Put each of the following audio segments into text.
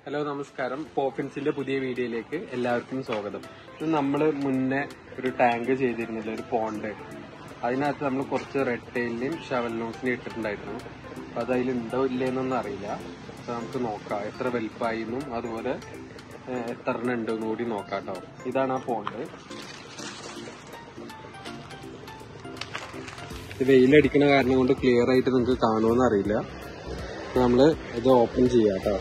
hello നമസ്കാരം പോപ്പിൻസിന്റെ പുതിയ വീഡിയോയിലേക്ക് എല്ലാവർക്കും സ്വാഗതം ഇത് നമ്മൾ മുന്നേ ഒരു ടാങ്ക് ചെയ്തിരുന്നില്ല ഒരു പോണ്ട് അതിനകത്ത് നമ്മൾ കുറച്ച് റെഡ് ടൈലിനെയും ഷവൽ നോസിനെയും ഇട്ടിട്ടുണ്ടായിരുന്നു അപ്പൊ അത് അതിലുണ്ടോ ഇല്ലേന്നൊന്നും അറിയില്ല അപ്പൊ നമുക്ക് നോക്കാം എത്ര വലുപ്പമായി എന്നും അതുപോലെ ഏഹ്, എത്ര എണ്ണം ഉണ്ടെന്നും കൂടി നോക്കാം കേട്ടോ ഇതാണ് ആ പോണ്ട് ഇത് വെയിലടിക്കുന്ന കാരണം കൊണ്ട് ക്ലിയർ ആയിട്ട് നിങ്ങൾക്ക് കാണുമെന്ന് അറിയില്ല അപ്പൊ നമ്മള് ഇത് ഓപ്പൺ ചെയ്യാം കേട്ടോ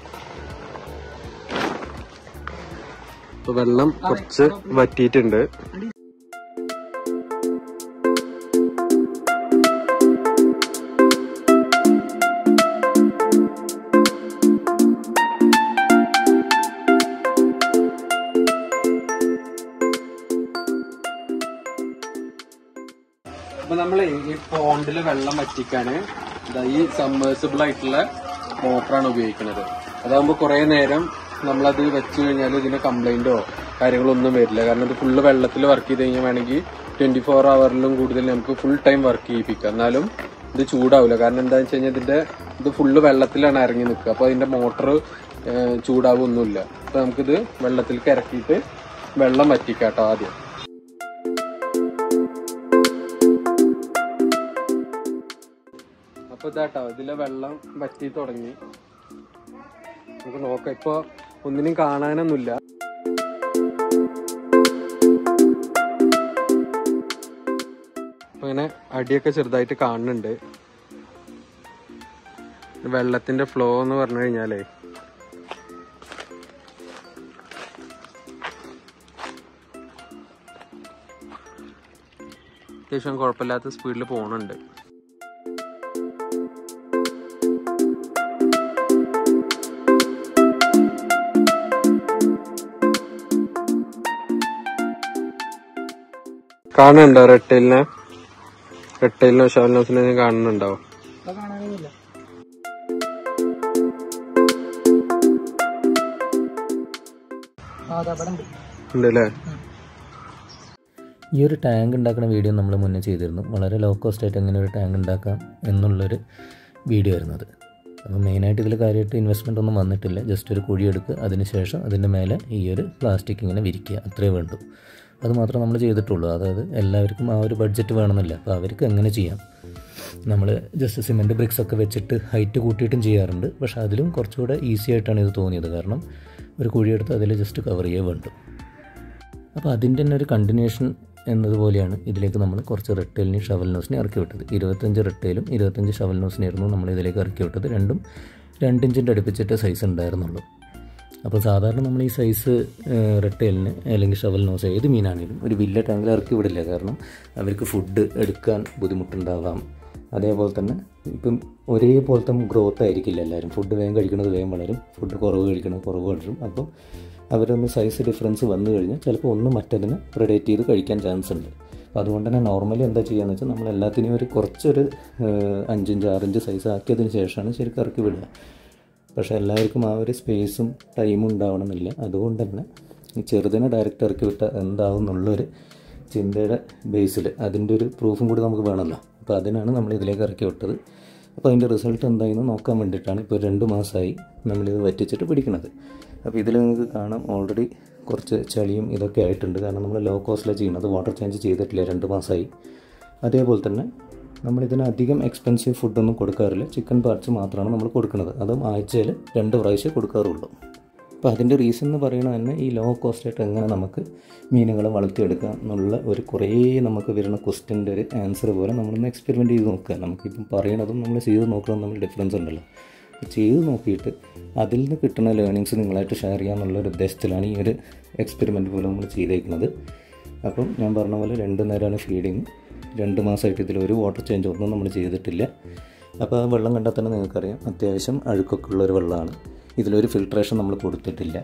ഇപ്പൊ വെള്ളം കുറച്ച് വറ്റിയിട്ടുണ്ട് അപ്പൊ നമ്മൾ ഈ പോണ്ടില് വെള്ളം വറ്റിക്കാന് ദാ ഈ സബ്മേഴ്സിബിൾ ആയിട്ടുള്ള മോട്ടറാണ് ഉപയോഗിക്കുന്നത് അതാകുമ്പോൾ കുറെ നേരം നമ്മളത് വെച്ച് കഴിഞ്ഞാൽ ഇതിന് കംപ്ലൈന്റോ കാര്യങ്ങളോ ഒന്നും വരില്ല കാരണം ഇത് ഫുള്ള് വെള്ളത്തിൽ വർക്ക് ചെയ്ത് കഴിഞ്ഞാൽ വേണമെങ്കിൽ ട്വന്റി ഫോർ അവറിലും കൂടുതൽ നമുക്ക് ഫുൾ ടൈം വർക്ക് ചെയ്യിപ്പിക്കാം എന്നാലും ഇത് ചൂടാവില്ല കാരണം എന്താണെന്ന് വെച്ച് കഴിഞ്ഞാൽ ഇതിന്റെ ഇത് ഫുള്ള് വെള്ളത്തിലാണ് ഇറങ്ങി നിൽക്കുക അപ്പൊ അതിന്റെ മോട്ടർ ചൂടാവൊന്നുമില്ല അപ്പൊ നമുക്കിത് വെള്ളത്തിലേക്ക് ഇറക്കിയിട്ട് വെള്ളം വറ്റിക്കാം കേട്ടോ ആദ്യം അപ്പൊ ഇതാട്ടോ ഇതിലെ വെള്ളം വറ്റി തുടങ്ങി നമുക്ക് നോക്കാം ഇപ്പൊ ഒന്നിനും കാണാനൊന്നുമില്ല അപ്പൊ ഇങ്ങനെ അടിയൊക്കെ ചെറുതായിട്ട് കാണുന്നുണ്ട് വെള്ളത്തിന്റെ ഫ്ലോ എന്ന് പറഞ്ഞു കഴിഞ്ഞാലേ അത്യാവശ്യം കുഴപ്പമില്ലാത്ത സ്പീഡിൽ പോണുണ്ട് കാണുന്നുണ്ടോ റെട്ടയിലിനെ റെട്ടയിലിനോ ഷവലിനോസിനെ കാണുന്നുണ്ടോ ഇപ്പൊ കാണാനൊന്നുമില്ല ആ അതാ ഇവിടെ ഉണ്ട് ഉണ്ടല്ലേ ഈ ഒരു ടാങ്ക് ഉണ്ടാക്കുന്ന വീഡിയോ നമ്മൾ മുന്നേ ചെയ്തിരുന്നു വളരെ ലോ കോസ്റ്റ് ആയിട്ട് എങ്ങനെ ഒരു ടാങ്ക് ഉണ്ടാക്കാം എന്നുള്ളൊരു വീഡിയോ ആയിരുന്നു അത് അപ്പോൾ മെയിനായിട്ട് ഇതിൽ കാര്യമായിട്ട് ഇൻവെസ്റ്റ്മെൻ്റ് ഒന്നും വന്നിട്ടില്ല ജസ്റ്റ് ഒരു കുഴി എടുക്കുക അതിനുശേഷം അതിൻ്റെ മേലെ ഈ ഒരു പ്ലാസ്റ്റിക് ഇങ്ങനെ വിരിക്കുക അത്രേ വേണ്ടു അത് മാത്രമേ നമ്മൾ ചെയ്തിട്ടുള്ളൂ അതായത് എല്ലാവർക്കും ആ ഒരു ബഡ്ജറ്റ് വേണമെന്നില്ല അപ്പോൾ അവർക്ക് എങ്ങനെ ചെയ്യാം നമ്മൾ ജസ്റ്റ് സിമെൻറ്റ് ബ്രിക്സ് ഒക്കെ വെച്ചിട്ട് ഹൈറ്റ് കൂട്ടിയിട്ടും ചെയ്യാറുണ്ട് പക്ഷേ അതിലും കുറച്ചുകൂടെ ഈസി ആയിട്ടാണ് ഇത് തോന്നിയത് കാരണം ഒരു കുഴിയെടുത്ത് അതിൽ ജസ്റ്റ് കവർ ചെയ്യേ വേണ്ടു അപ്പോൾ അതിൻ്റെ തന്നെ ഒരു കണ്ടിന്യൂഷൻ എന്നതുപോലെയാണ് ഇതിലേക്ക് നമ്മൾ കുറച്ച് റെട്ടേലിനെയും ഷവൽ നോസിനെ ഇറക്കി വിട്ടത് ഇരുപത്തഞ്ച് റെട്ടേലും ഇരുപത്തഞ്ച് ഷവൽ നോസിനായിരുന്നു നമ്മൾ ഇതിലേക്ക് ഇറക്കി വിട്ടത് രണ്ടും രണ്ടിഞ്ചിൻ്റെ അടുപ്പിച്ചിട്ട് സൈസ് ഉണ്ടായിരുന്നുള്ളൂ അപ്പോൾ സാധാരണ നമ്മൾ ഈ സൈസ് റെട്ടേലിന് അല്ലെങ്കിൽ ഷവൽ നോസ് ഏത് മീനാണെങ്കിലും ഒരു വലിയ ടാങ്കിൽ ഇറക്കി വിടില്ല കാരണം അവർക്ക് ഫുഡ് എടുക്കാൻ ബുദ്ധിമുട്ടുണ്ടാവാം അതേപോലെ തന്നെ ഇപ്പം ഒരേപോലത്തെ ഗ്രോത്ത് ആയിരിക്കില്ല എല്ലാവരും ഫുഡ് വേഗം കഴിക്കുന്നത് വേഗം വളരും ഫുഡ് കുറവ് കഴിക്കുന്നത് കുറവ് വളരും അപ്പോൾ അവരൊന്ന് സൈസ് ഡിഫറൻസ് വന്നു കഴിഞ്ഞാൽ ചിലപ്പോൾ ഒന്ന് മറ്റതിനെ പ്രെഡേറ്റ് ചെയ്ത് കഴിക്കാൻ ചാൻസ് ഉണ്ട് അപ്പോൾ അതുകൊണ്ട് തന്നെ നോർമലി എന്താ ചെയ്യുകയെന്ന് വെച്ചാൽ നമ്മൾ എല്ലാത്തിനെയും ഒരു കുറച്ചൊരു ഏഹ്, അഞ്ചിഞ്ച് ആറിഞ്ച് സൈസ് ആക്കിയതിന് ശേഷമാണ് ശരിക്കും ഇറക്കി വിടുക പക്ഷേ എല്ലാവർക്കും ആ ഒരു സ്പേസും ടൈമും ഉണ്ടാവണമെന്നില്ല അതുകൊണ്ട് തന്നെ ഈ ചെറുതിനെ ഡയറക്റ്റ് ഇറക്കി വിട്ടാൽ എന്താവും എന്നുള്ളൊരു ചിന്തയുടെ ബേസിൽ അതിൻ്റെ ഒരു പ്രൂഫും കൂടി നമുക്ക് വേണമല്ലോ അപ്പോൾ അതിനാണ് നമ്മൾ ഇതിലേക്ക് ഇറക്കി വിട്ടത് അപ്പോൾ അതിൻ്റെ റിസൾട്ട് എന്തായെന്ന് നോക്കാൻ വേണ്ടിയിട്ടാണ് ഇപ്പോൾ രണ്ട് മാസമായി നമ്മളിത് വറ്റിച്ചിട്ട് പിടിക്കുന്നത് അപ്പോൾ ഇതിൽ നിങ്ങൾക്ക് കാണാം ഓൾറെഡി കുറച്ച് ചളിയും ഇതൊക്കെ ആയിട്ടുണ്ട് കാരണം നമ്മൾ ലോ കോസ്റ്റിലാണ് ചെയ്യുന്നത് വാട്ടർ ചേഞ്ച് ചെയ്തിട്ടില്ല രണ്ട് മാസമായി അതേപോലെ തന്നെ നമ്മളിതിന് അധികം എക്സ്പെൻസീവ് ഫുഡൊന്നും കൊടുക്കാറില്ല ചിക്കൻ പാർട്സ് മാത്രമാണ് നമ്മൾ കൊടുക്കുന്നത് അതും ആഴ്ചയിൽ രണ്ട് പ്രാവശ്യം കൊടുക്കാറുള്ളൂ അപ്പോൾ അതിൻ്റെ റീസൺ എന്ന് പറയുന്നത് തന്നെ ഈ ലോ കോസ്റ്റ് ആയിട്ട് എങ്ങനെ നമുക്ക് മീനുകളെ വളർത്തിയെടുക്കാം എന്നുള്ള ഒരു കുറേ നമുക്ക് വരുന്ന ക്വസ്റ്റ്യൻ്റെ ഒരു ആൻസർ പോലെ നമ്മളൊന്ന് എക്സ്പെരിമെൻറ്റ് ചെയ്ത് നോക്കുക നമുക്കിപ്പം പറയണതും നമ്മൾ ചെയ്ത് നോക്കുന്നതും തമ്മിൽ ഡിഫറൻസ് ഉണ്ടല്ലോ അപ്പോൾ ചെയ്ത് നോക്കിയിട്ട് അതിൽ നിന്ന് കിട്ടുന്ന ലേണിങ്സ് നിങ്ങളായിട്ട് ഷെയർ ചെയ്യാന്നുള്ള ഒരു ഉദ്ദേശത്തിലാണ് ഈ ഒരു എക്സ്പെരിമെൻറ്റ് പോലെ നമ്മൾ ചെയ്തേക്കുന്നത് അപ്പം ഞാൻ പറഞ്ഞ പോലെ രണ്ട് നേരമാണ് ഫീഡിങ് രണ്ട് മാസമായിട്ട് ഇതിൽ ഒരു വാട്ടർ ചേഞ്ച് ഒന്നും നമ്മൾ ചെയ്തിട്ടില്ല അപ്പോൾ ആ വെള്ളം കണ്ടാൽ തന്നെ നിങ്ങൾക്കറിയാം അത്യാവശ്യം അഴുക്കൊക്കെ ഉള്ളൊരു വെള്ളമാണ് ഇതിലൊരു ഫിൽട്രേഷൻ നമ്മൾ കൊടുത്തിട്ടില്ല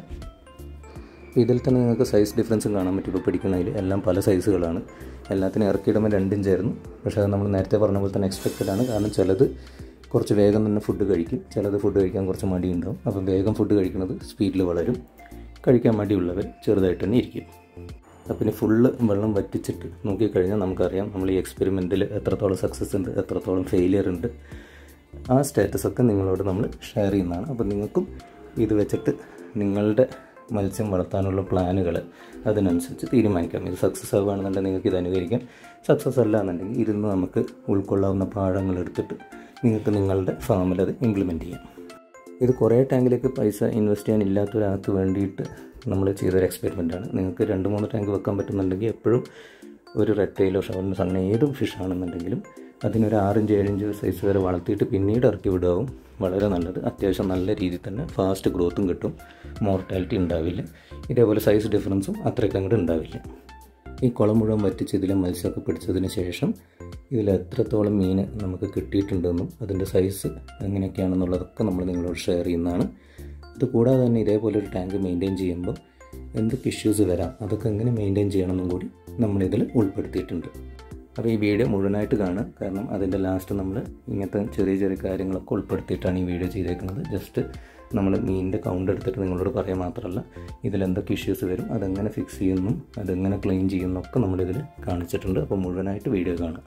ഇതിൽ തന്നെ നിങ്ങൾക്ക് സൈസ് ഡിഫറൻസും കാണാൻ പറ്റും ഇപ്പോൾ പിടിക്കുന്നതിൽ എല്ലാം പല സൈസുകളാണ് എല്ലാത്തിനും ഇറക്കിയിടുമ്പോൾ രണ്ടിഞ്ചായിരുന്നു പക്ഷേ അത് നമ്മൾ നേരത്തെ പറഞ്ഞ പോലെ തന്നെ എക്സ്പെക്റ്റഡ് ആണ് കാരണം ചിലത് കുറച്ച് വേഗം തന്നെ ഫുഡ് കഴിക്കും ചിലത് ഫുഡ് കഴിക്കാൻ കുറച്ച് മടിയുണ്ടാവും അപ്പം വേഗം ഫുഡ് കഴിക്കുന്നത് സ്പീഡിൽ വളരും കഴിക്കാൻ മടിയുള്ളവർ ചെറുതായിട്ട് തന്നെ ഇരിക്കും അപ്പം ഇനി ഫുള്ള് വെള്ളം വറ്റിച്ചിട്ട് നോക്കിക്കഴിഞ്ഞാൽ നമുക്കറിയാം നമ്മൾ ഈ എക്സ്പെരിമെൻറ്റിൽ എത്രത്തോളം സക്സസ് ഉണ്ട് എത്രത്തോളം ഫെയിലിയർ ഉണ്ട് ആ സ്റ്റാറ്റസ് ഒക്കെ നിങ്ങളോട് നമ്മൾ ഷെയർ ചെയ്യുന്നതാണ് അപ്പോൾ നിങ്ങൾക്കും ഇത് വെച്ചിട്ട് നിങ്ങളുടെ മത്സ്യം വളർത്താനുള്ള പ്ലാനുകൾ അതിനനുസരിച്ച് തീരുമാനിക്കാം ഇത് സക്സസ് ആവുകയാണെന്നുണ്ടെങ്കിൽ നിങ്ങൾക്ക് ഇത് അനുകരിക്കാം സക്സസ് അല്ല എന്നുണ്ടെങ്കിൽ ഇരുന്ന് നമുക്ക് ഉൾക്കൊള്ളാവുന്ന പാഠങ്ങൾ എടുത്തിട്ട് നിങ്ങൾക്ക് നിങ്ങളുടെ ഫാമിൽ അത് ഇംപ്ലിമെൻറ്റ് ചെയ്യാം ഇത് കുറേ ടാങ്കിലേക്ക് പൈസ ഇൻവെസ്റ്റ് ചെയ്യാൻ ഇല്ലാത്ത ഒരാൾക്ക് വേണ്ടിയിട്ട് നമ്മൾ ചെയ്തൊരു എക്സ്പെരിമെൻ്റാണ് നിങ്ങൾക്ക് രണ്ട് മൂന്ന് ടാങ്ക് വെക്കാൻ പറ്റുന്നുണ്ടെങ്കിൽ എപ്പോഴും ഒരു റെറ്റയിലോ ഷവറിനോ സണ്ണ ഏതും ഫിഷ് ആണെന്നുണ്ടെങ്കിലും അതിനൊരു ആറിഞ്ച് ഏഴിഞ്ച് സൈസ് വരെ വളർത്തിയിട്ട് പിന്നീട് ഇറക്കി വിടാവും വളരെ നല്ലത് അത്യാവശ്യം നല്ല രീതിയിൽ തന്നെ ഫാസ്റ്റ് ഗ്രോത്തും കിട്ടും മോർട്ടാലിറ്റി ഉണ്ടാവില്ല ഇതേപോലെ സൈസ് ഡിഫറൻസും അത്രയ്ക്ക് അങ്ങോട്ട് ഉണ്ടാവില്ല ഈ കുളം മുഴുവൻ വറ്റിച്ച് ഇതിലെ മത്സ്യമൊക്കെ പിടിച്ചതിന് ശേഷം ഇതിൽ എത്രത്തോളം മീൻ നമുക്ക് കിട്ടിയിട്ടുണ്ടെന്നും അതിൻ്റെ സൈസ് എങ്ങനെയൊക്കെയാണെന്നുള്ളതൊക്കെ നമ്മൾ നിങ്ങളോട് ഷെയർ ചെയ്യുന്നതാണ് ഇത് കൂടാതെ തന്നെ ഇതേപോലെ ഒരു ടാങ്ക് മെയിൻറ്റെയിൻ ചെയ്യുമ്പോൾ എന്തൊക്കെ ഇഷ്യൂസ് വരാം അതൊക്കെ എങ്ങനെ മെയിൻറ്റെയിൻ ചെയ്യണമെന്നും കൂടി നമ്മളിതിൽ ഉൾപ്പെടുത്തിയിട്ടുണ്ട് അപ്പോൾ ഈ വീഡിയോ മുഴുവനായിട്ട് കാണുക കാരണം അതിൻ്റെ ലാസ്റ്റ് നമ്മൾ ഇങ്ങനത്തെ ചെറിയ ചെറിയ കാര്യങ്ങളൊക്കെ ഉൾപ്പെടുത്തിയിട്ടാണ് ഈ വീഡിയോ ചെയ്തേക്കുന്നത് ജസ്റ്റ് നമ്മൾ മീനിൻ്റെ കൗണ്ട് എടുത്തിട്ട് നിങ്ങളോട് പറയാൻ മാത്രമല്ല ഇതിലെന്തൊക്കെ ഇഷ്യൂസ് വരും അതെങ്ങനെ ഫിക്സ് ചെയ്യുന്നു അതെങ്ങനെ ക്ലെയിം ചെയ്യുന്നൊക്കെ നമ്മളിതിൽ കാണിച്ചിട്ടുണ്ട് അപ്പോൾ മുഴുവനായിട്ട് വീഡിയോ കാണുക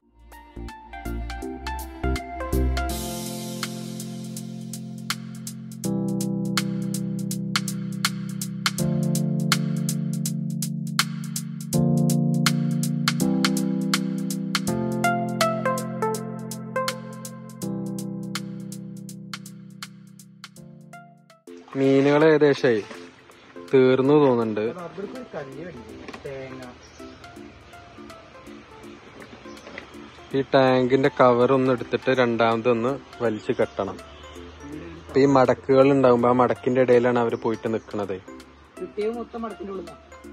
മീനുകൾ ഏകദേശമായി തീർന്നു തോന്നുന്നുണ്ട് ഈ ടാങ്കിന്റെ കവർ ഒന്ന് എടുത്തിട്ട് രണ്ടാമതൊന്ന് വലിച്ചു കെട്ടണം ഇപ്പൊ ഈ മടക്കുകൾ ഉണ്ടാകുമ്പോ ആ മടക്കിന്റെ ഇടയിലാണ് അവര് പോയിട്ട് നിക്കണത് കിട്ടിയത് മൊത്തം മടക്കിന്റെ ഉള്ളിൽ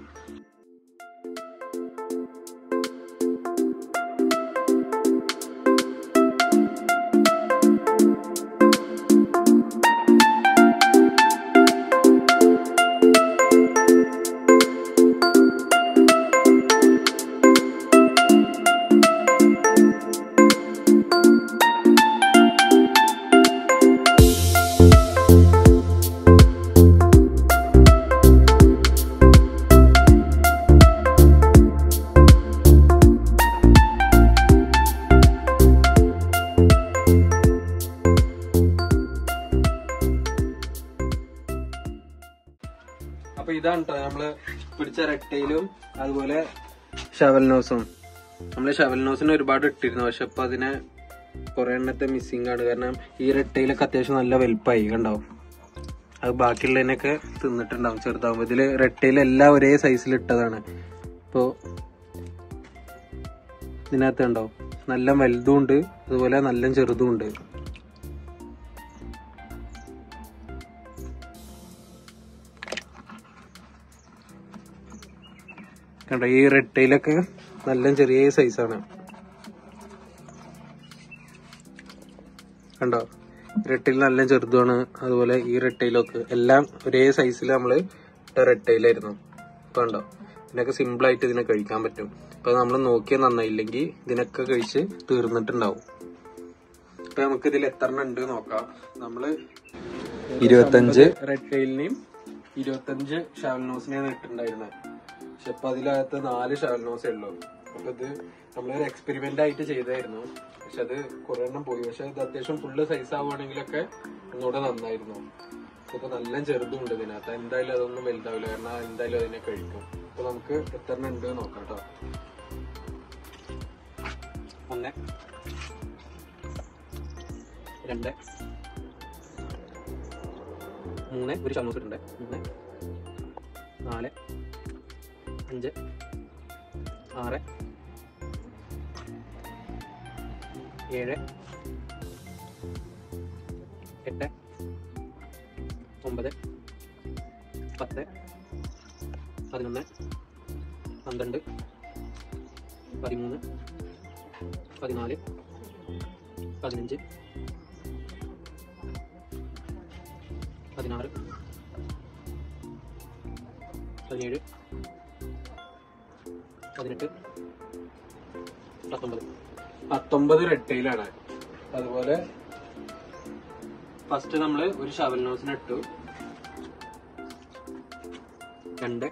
അപ്പൊ ഇതാണ് ട്ടോ നമ്മള് പിടിച്ച റെട്ടയിലും അതുപോലെ ഷവൽ നോസും നമ്മള് ഷവൽ നോസിന് ഒരുപാട് ഇട്ടിരുന്നു പക്ഷെ ഇപ്പൊ അതിനെ കുറെ എണ്ണത്തെ മിസ്സിംഗ് ആണ് കാരണം ഈ റെട്ടയിലൊക്കെ അത്യാവശ്യം നല്ല വലുപ്പമായി കണ്ടോ അത് ബാക്കിയുള്ളതിനൊക്കെ തിന്നിട്ടുണ്ടാവും ചെറുതാവുമ്പോ ഇതില് റെട്ടയിൽ എല്ലാം ഒരേ സൈസിൽ ഇട്ടതാണ് ഇപ്പോ ഇതിനകത്ത് കണ്ടോ നല്ല വലുതും ഉണ്ട് അതുപോലെ നല്ല ചെറുതും ഉണ്ട് കണ്ടോ ഈ റെട്ടയിലൊക്കെ നല്ല ചെറിയ സൈസാണ് കണ്ടോ റെട്ടയിൽ നല്ല ചെറുതുമാണ് അതുപോലെ ഈ റെട്ടയിലൊക്കെ എല്ലാം ഒരേ സൈസിൽ നമ്മള് ഇട്ട റെട്ടയിലായിരുന്നു ഇപ്പൊ കണ്ടോ ഇതിനൊക്കെ സിമ്പിൾ ആയിട്ട് ഇതിനെ കഴിക്കാൻ പറ്റും ഇപ്പൊ നമ്മൾ നോക്കിയാൽ നന്നായില്ലെങ്കിൽ ഇതിനൊക്കെ കഴിച്ച് തീർന്നിട്ടുണ്ടാവും ഇപ്പൊ നമുക്ക് ഇതിൽ എത്ര ഉണ്ട് നോക്കാം നമ്മള് ഇരുപത്തഞ്ച് റെഡ് ടൈലിനെയും ഇരുപത്തഞ്ച് ഷാവൽനോസിനെയാണ് ഇട്ടിട്ടുണ്ടായിരുന്നത് പക്ഷെ ഇപ്പൊ അതിനകത്ത് നാല് ഷാവൽനോസേ ഉള്ളൂ അപ്പൊ ഇത് നമ്മളൊരു എക്സ്പെരിമെന്റ് ആയിട്ട് ചെയ്തായിരുന്നു പക്ഷെ അത് കുറെ എണ്ണം പോയി പക്ഷെ ഇത് അത്യാവശ്യം ഫുള്ള് സൈസ് ആവുകയാണെങ്കിലൊക്കെ ഒന്നുകൂടെ നന്നായിരുന്നു ഇപ്പൊ നല്ല ചെറുതും ഉണ്ട് ഇതിനകത്ത് എന്തായാലും അതൊന്നും വലുതാവില്ല കാരണം എന്തായാലും അതിനെ കഴിക്കും അപ്പൊ നമുക്ക് എത്ര എണ്ണം ഉണ്ട് നോക്കാം കേട്ടോ ഒന്ന് രണ്ട് മൂന്ന് ഒരു ചമ്മൂസ് ഇട്ടുണ്ട് മൂന്ന് നാല് അഞ്ച് ആറ് ഏഴ് എട്ട് ഒമ്പത് പത്ത് പതിനൊന്ന് പന്ത്രണ്ട് പതിമൂന്ന് പതിനാല് പതിനഞ്ച് പതിനാറ് പതിനേഴ് പതിനെട്ട് പത്തൊമ്പത് പത്തൊമ്പത് റെട്ടയിലാണ് അതുപോലെ ഫസ്റ്റ് നമ്മള് ഒരു ഷവൽ നോസിന് ഇട്ടു രണ്ട്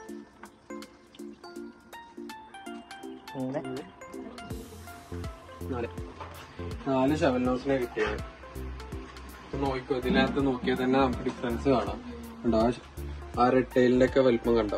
മൂന്ന് നാല് ഷവൽ നോസിനെ കിട്ടിയത് ഇപ്പൊ നോക്കിക്കോ ഇതിനകത്ത് നോക്കിയാൽ തന്നെ നമുക്ക് ഡിഫറൻസ് കാണാം കണ്ടോ ആ ഷ- ആ റെഡ് ടൈലിന്റെ ഒക്കെ വലിപ്പം കണ്ടോ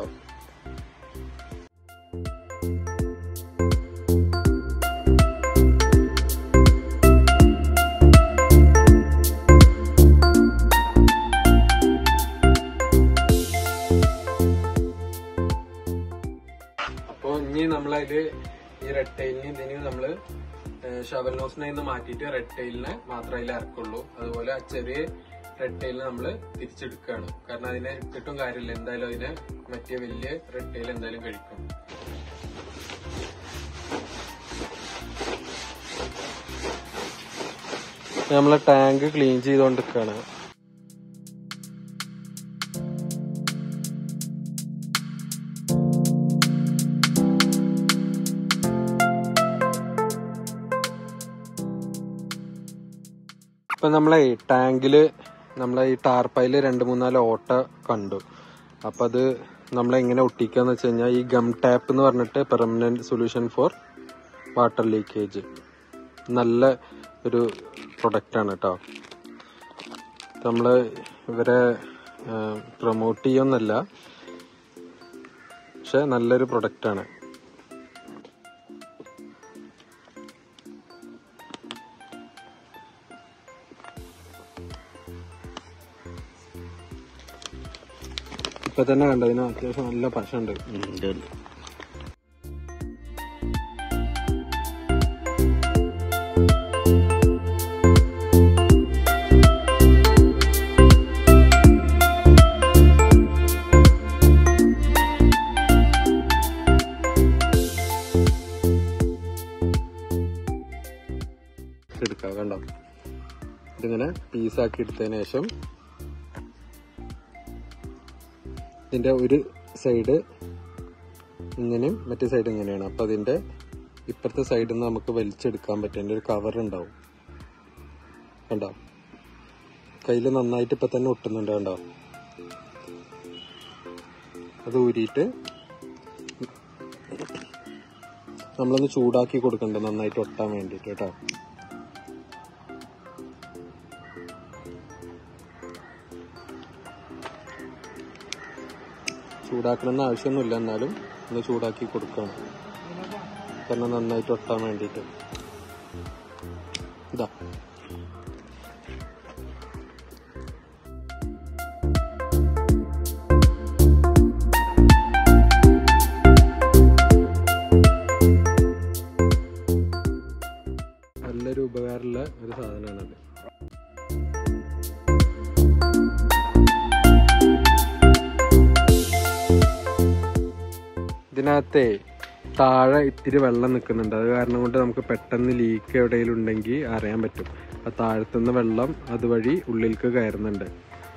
അപ്പൊ ഇനി നമ്മളതില് ഈ റെഡ് ടൈലിന് ഇതിന് നമ്മള് ഷവൽ നോസിനെ നിന്ന് മാറ്റിയിട്ട് റെഡ് ടൈലിനെ മാത്രമേ അതിൽ ഇറക്കുള്ളൂ അതുപോലെ ആ ചെറിയ റെഡ് ടൈലിനെ നമ്മള് തിരിച്ചെടുക്കുകയാണ് കാരണം അതിനെ ഇട്ടിട്ടും കാര്യമില്ല എന്തായാലും അതിനെ മറ്റേ വലിയ റെഡ് ടൈൽ എന്തായാലും കഴിക്കും നമ്മളെ ടാങ്ക് ക്ലീൻ ചെയ്തോണ്ടിരിക്കാണ് ഇപ്പൊ നമ്മളെ ടാങ്കില് നമ്മളെ ഈ ടാർപ്പയില് രണ്ട് മൂന്നാല് ഓട്ട കണ്ടു അപ്പൊ അത് നമ്മളെങ്ങനെ ഒട്ടിക്കാന്ന് വെച്ച് കഴിഞ്ഞാൽ ഈ ഗം ടാപ്പ് എന്ന് പറഞ്ഞിട്ട് permanent solution for water leakage നല്ല ഒരു പ്രൊഡക്റ്റ് ആണ് കേട്ടോ നമ്മള് ഇവരെ പ്രൊമോട്ട് ചെയ്യൊന്നല്ല പക്ഷെ നല്ലൊരു പ്രൊഡക്റ്റ് ആണ് ഇപ്പൊ തന്നെ കണ്ടോ ഇതിന് അത്യാവശ്യം നല്ല പശ ഉണ്ട് എടുക്കാം കണ്ടോ ഇതിങ്ങനെ പീസാക്കി എടുത്തതിന് ശേഷം ഇതിന്റെ ഒരു സൈഡ് ഇങ്ങനെയും മറ്റേ സൈഡ് ഇങ്ങനെയാണ് അപ്പൊ അതിന്റെ ഇപ്പുറത്തെ സൈഡിൽ നിന്ന് നമുക്ക് വലിച്ചെടുക്കാൻ പറ്റും അതിന്റെ ഒരു കവർ ഉണ്ടാവും കണ്ടോ കയ്യിൽ നന്നായിട്ട് ഇപ്പൊ തന്നെ ഒട്ടുന്നുണ്ട് കണ്ടോ അത് ഊരിയിട്ട് നമ്മളൊന്ന് ചൂടാക്കി കൊടുക്കണ്ട നന്നായിട്ട് ഒട്ടാൻ വേണ്ടിട്ട് കേട്ടോ ചൂടാക്കണമെന്ന് ആവശ്യമൊന്നുമില്ല എന്നാലും ഒന്ന് ചൂടാക്കി കൊടുക്കണം കാരണം നന്നായിട്ട് ഒട്ടാൻ വേണ്ടിയിട്ട് ഇതാ നല്ലൊരു ഉപകാരമുള്ള ഒരു സാധനമാണത് ഇതിനകത്തെ താഴെ ഇത്തിരി വെള്ളം നിൽക്കുന്നുണ്ട് അത് കാരണം കൊണ്ട് നമുക്ക് പെട്ടെന്ന് ലീക്ക് എവിടെയെങ്കിലും ഉണ്ടെങ്കിൽ അറിയാൻ പറ്റും ആ താഴത്തുനിന്ന് വെള്ളം അതുവഴി ഉള്ളിലേക്ക് കയറുന്നുണ്ട്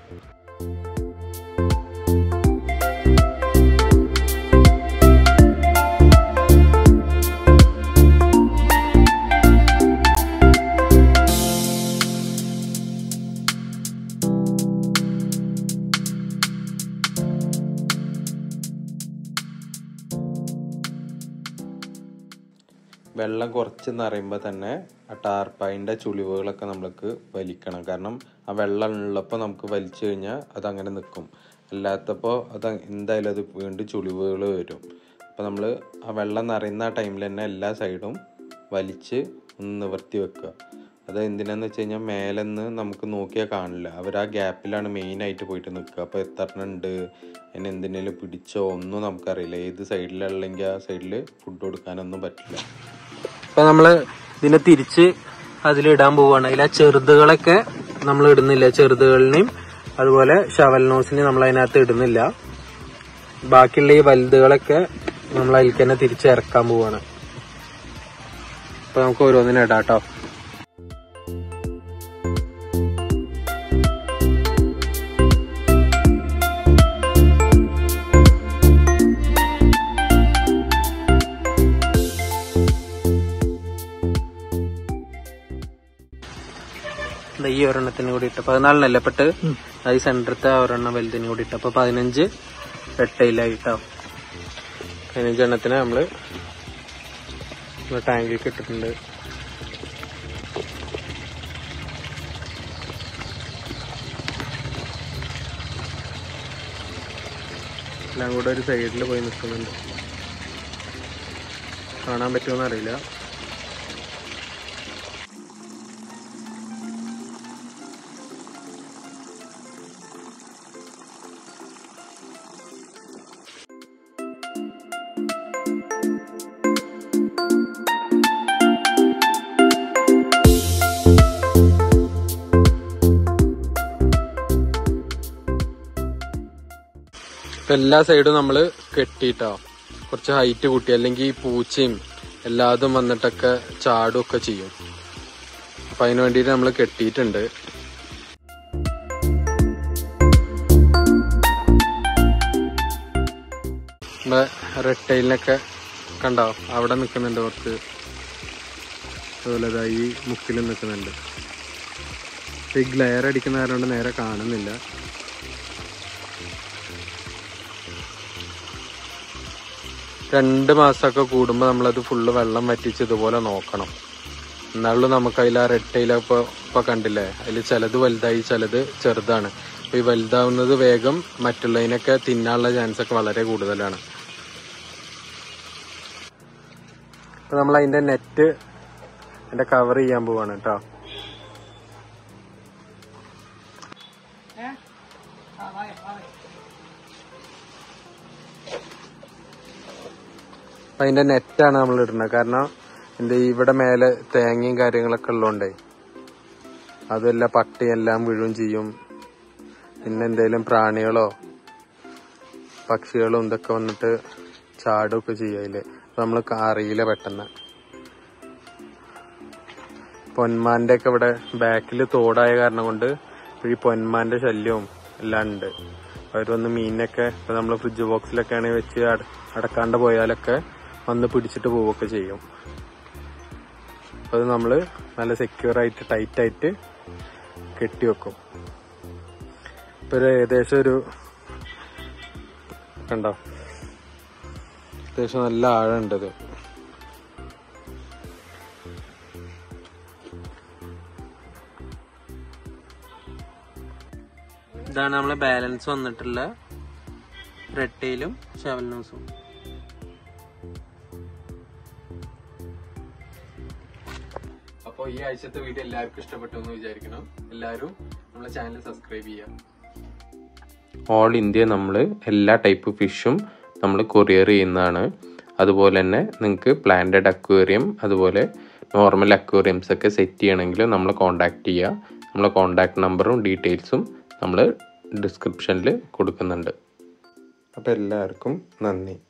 വെള്ളം കുറച്ച് നിറയുമ്പോൾ തന്നെ ആ ടാർപ്പായിൻ്റെ ചുളിവുകളൊക്കെ നമ്മൾക്ക് വലിക്കണം കാരണം ആ വെള്ളം ഉള്ളപ്പോൾ നമുക്ക് വലിച്ചു കഴിഞ്ഞാൽ അതങ്ങനെ നിൽക്കും അല്ലാത്തപ്പോൾ അത് എന്തായാലും അത് വീണ്ടും ചുളിവുകൾ വരും അപ്പോൾ നമ്മൾ ആ വെള്ളം നിറയുന്ന ആ ടൈമിൽ തന്നെ എല്ലാ സൈഡും വലിച്ച് ഒന്ന് നിവർത്തി വെക്കുക അത് എന്തിനാന്ന് വെച്ച് കഴിഞ്ഞാൽ മേലെന്ന് നമുക്ക് നോക്കിയാൽ കാണില്ല അവർ ആ ഗ്യാപ്പിലാണ് മെയിനായിട്ട് പോയിട്ട് നിൽക്കുക അപ്പോൾ എത്ര എണ്ണം ഉണ്ട് എന്നെ എന്തിനേലും പിടിച്ചോ ഒന്നും നമുക്കറിയില്ല ഏത് സൈഡിലുള്ളെങ്കിൽ ആ സൈഡിൽ ഫുഡ് കൊടുക്കാനൊന്നും പറ്റില്ല ഇപ്പൊ നമ്മള് ഇതിനെ തിരിച്ച് അതിലിടാൻ പോവാണ് അതിൽ ആ ചെറുതുകളൊക്കെ നമ്മൾ ഇടുന്നില്ല ചെറുതുകളിനെയും അതുപോലെ ഷവൽ നോസിനെയും നമ്മൾ അതിനകത്ത് ഇടുന്നില്ല ബാക്കിയുള്ള ഈ വലുതുകളൊക്കെ നമ്മൾ അതിലേക്ക് തന്നെ തിരിച്ച് ഇറക്കാൻ പോവാണ് അപ്പൊ നമുക്ക് ഓരോന്നിനും ഇടാം കേട്ടോ ദാ ഈ ഒരെണ്ണത്തിന് കൂടി ഇട്ട് പതിനാലിനല്ലേ പെട്ട് അത് ഈ സെന്ററത്തെ ഒരെണ്ണം വലുതിന് കൂടി ഇട്ട് അപ്പൊ പതിനഞ്ച് എട്ടയിലായിട്ടോ പതിനഞ്ച് എണ്ണത്തിന് നമ്മള് ടാങ്കിലേക്ക് ഇട്ടിട്ടുണ്ട് എല്ലാം കൂടെ ഒരു സൈഡിൽ പോയി നിൽക്കുന്നുണ്ട് കാണാൻ പറ്റുമെന്ന് അറിയില്ല ഇപ്പൊ എല്ലാ സൈഡും നമ്മള് കെട്ടിയിട്ടോ കുറച്ച് ഹൈറ്റ് കൂട്ടി അല്ലെങ്കിൽ ഈ പൂച്ചയും എല്ലാതും വന്നിട്ടൊക്കെ ചാടും ഒക്കെ ചെയ്യും അപ്പൊ അതിന് വേണ്ടിയിട്ട് നമ്മൾ കെട്ടിയിട്ടുണ്ട് റെഡ് ടൈലിനൊക്കെ കണ്ടോ അവിടെ നിൽക്കുന്നുണ്ട് കുറച്ച് അതുപോലെ ദാ ഈ മുക്കിൽ നിൽക്കുന്നുണ്ട് ഈ ഗ്ലെയർ അടിക്കുന്ന കാരണം കൊണ്ട് നേരെ കാണുന്നില്ല രണ്ട് മാസമൊക്കെ കൂടുമ്പോൾ നമ്മളത് ഫുള്ള് വെള്ളം വറ്റിച്ച് ഇതുപോലെ നോക്കണം എന്നാലും നമുക്ക് അതിൽ ആ റെഡ് ടൈല ഇപ്പൊ ഇപ്പൊ കണ്ടില്ലേ അതിൽ ചിലത് വലുതായി ചിലത് ചെറുതാണ് അപ്പൊ ഈ വലുതാവുന്നത് വേഗം മറ്റുള്ളതിനൊക്കെ തിന്നാനുള്ള ചാൻസ് ഒക്കെ വളരെ കൂടുതലാണ് അപ്പൊ നമ്മൾ അതിന്റെ നെറ്റ് അതിന്റെ കവർ ചെയ്യാൻ പോവാണ് കേട്ടോ അപ്പൊ അതിന്റെ നെറ്റാണ് നമ്മൾ ഇടുന്നത് കാരണം എന്റെ ഇവിടെ മേലെ തേങ്ങയും കാര്യങ്ങളൊക്കെ ഉള്ളതുകൊണ്ടേ അതെല്ലാം പട്ടി എല്ലാം വീഴുകയും ചെയ്യും പിന്നെ എന്തെങ്കിലും പ്രാണികളോ പക്ഷികളോ ഇതൊക്കെ വന്നിട്ട് ചാടുകയൊക്കെ ചെയ്യും അതില് അപ്പൊ നമ്മൾ അറിയില്ല പെട്ടെന്ന് പൊന്മാന്റെ ഒക്കെ ഇവിടെ ബാക്കിൽ തോടായ കാരണം കൊണ്ട് ഈ പൊന്മാന്റെ ശല്യവും എല്ലാം ഉണ്ട് അവരൊന്ന് മീനൊക്കെ ഇപ്പൊ നമ്മള് ഫ്രിഡ്ജ് ബോക്സിലൊക്കെ ആണെങ്കിൽ വെച്ച് അട- അടക്കാണ്ട് പോയാലൊക്കെ വന്ന് പിടിച്ചിട്ട് പോവുകയൊക്കെ ചെയ്യും അപ്പൊ അത് നമ്മള് നല്ല സെക്യൂർ ആയിട്ട് ടൈറ്റ് ആയിട്ട് കെട്ടി വെക്കും ഇപ്പൊ ഒരു ഏകദേശം ഒരു കണ്ടോ അത്യാവശ്യം നല്ല ആഴമുണ്ട് ഇത് ഇതാണ് നമ്മളെ ബാലൻസ് വന്നിട്ടുള്ള റെഡ് ടൈലും ഷവൽ ന്യൂസും അപ്പോൾ ഈ ആഴ്ചത്തെ വീഡിയോ എല്ലാവർക്കും ഇഷ്ടപ്പെട്ടു എന്ന് വിചാരിക്കണം എല്ലാവരും നമ്മളെ ചാനൽ സബ്സ്ക്രൈബ് ചെയ്യാം ഓൾ ഇന്ത്യ നമ്മൾ എല്ലാ ടൈപ്പ് ഫിഷും നമ്മൾ കൊറിയർ ചെയ്യുന്നതാണ് അതുപോലെ തന്നെ നിങ്ങൾക്ക് പ്ലാന്റഡ് അക്വേറിയം അതുപോലെ നോർമൽ അക്വേറിയംസ് ഒക്കെ സെറ്റ് ചെയ്യണമെങ്കിൽ നമ്മളെ കോൺടാക്ട് ചെയ്യുക നമ്മളെ കോൺടാക്ട് നമ്പറും ഡീറ്റെയിൽസും നമ്മൾ ഡിസ്ക്രിപ്ഷനിൽ കൊടുക്കുന്നുണ്ട് അപ്പോൾ എല്ലാവർക്കും നന്ദി